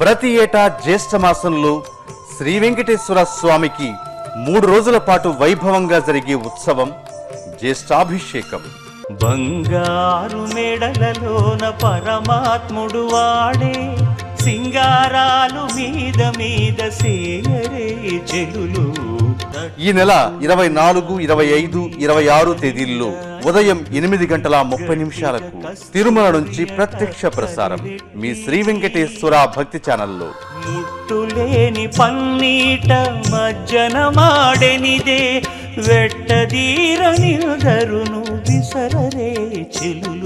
ప్రతి ఏటా జ్యేష్ఠ మాసంలో శ్రీ వెంకటేశ్వర స్వామికి మూడు రోజుల పాటు వైభవంగా జరిగే ఉత్సవం జ్యేష్ఠాభిషేకం బంగారు మెడలలోన పరమాత్ముడు వాడే సింగారాలు మీద మీద సేయరే చెలులు ఈ నెల ఇరవై నాలుగు ఇరవై ఐదు ఇరవై ఆరు తేదీల్లో ఉదయం ఎనిమిది గంటల ముప్పై నిమిషాలకు తిరుమల నుంచి ప్రత్యక్ష ప్రసారం మీ శ్రీ వెంకటేశ్వర భక్తి ఛానల్లో ముట్టులేని పన్నీట మజ్జన మాడెనిదే వెట్టదీర నిరుదరును విసరరే చెలులు